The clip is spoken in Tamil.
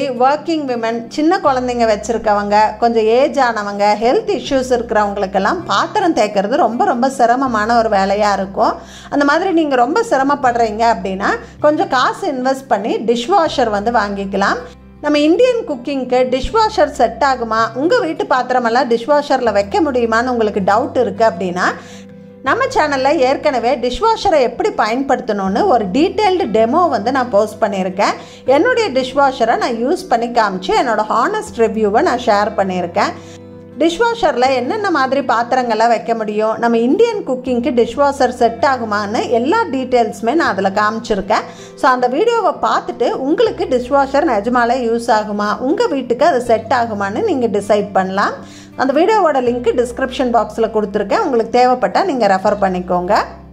ஒர்க்கிங் விமன் சின்ன குழந்தைங்க வச்சுருக்கவங்க கொஞ்சம் ஏஜ் ஆனவங்க ஹெல்த் இஷ்யூஸ் இருக்கிறவங்களுக்கெல்லாம் பாத்திரம் தேய்க்கிறது ரொம்ப ரொம்ப சிரமமான ஒரு வேலையாக இருக்கும் அந்த மாதிரி நீங்கள் ரொம்ப சிரமப்படுறீங்க அப்படின்னா கொஞ்சம் காசு இன்வெஸ்ட் பண்ணி டிஷ்வாஷர் வந்து வாங்கிக்கலாம் நம்ம இந்தியன் குக்கிங்க்கு டிஷ்வாஷர் செட் ஆகுமா உங்கள் வீட்டு பாத்திரமெல்லாம் டிஷ்வாஷரில் வைக்க முடியுமான்னு உங்களுக்கு டவுட் இருக்குது அப்படின்னா நம்ம சேனலில் ஏற்கனவே டிஷ்வாஷரை எப்படி பயன்படுத்தணும்னு ஒரு டீட்டெயில்டு டெமோ வந்து நான் போஸ்ட் பண்ணியிருக்கேன் என்னுடைய டிஷ்வாஷரை நான் யூஸ் பண்ணி காமிச்சு என்னோடய ஹானஸ்ட் ரிவ்யூவை நான் ஷேர் பண்ணியிருக்கேன் டிஷ்வாஷரில் என்னென்ன மாதிரி பாத்திரங்கள்லாம் வைக்க முடியும் நம்ம இந்தியன் குக்கிங்க்கு டிஷ்வாஷர் செட் ஆகுமான்னு எல்லா டீட்டெயில்ஸுமே நான் அதில் காமிச்சிருக்கேன் ஸோ அந்த வீடியோவை பார்த்துட்டு உங்களுக்கு டிஷ்வாஷர் நிஜமாலே யூஸ் ஆகுமா உங்கள் வீட்டுக்கு அது செட் ஆகுமான்னு நீங்கள் டிசைட் பண்ணலாம் அந்த வீடியோவோட லிங்க் டிஸ்கிரிப்ஷன் பாக்ஸில் கொடுத்துருக்கேன் உங்களுக்கு தேவைப்பட்டால் நீங்கள் ரெஃபர் பண்ணிக்கோங்க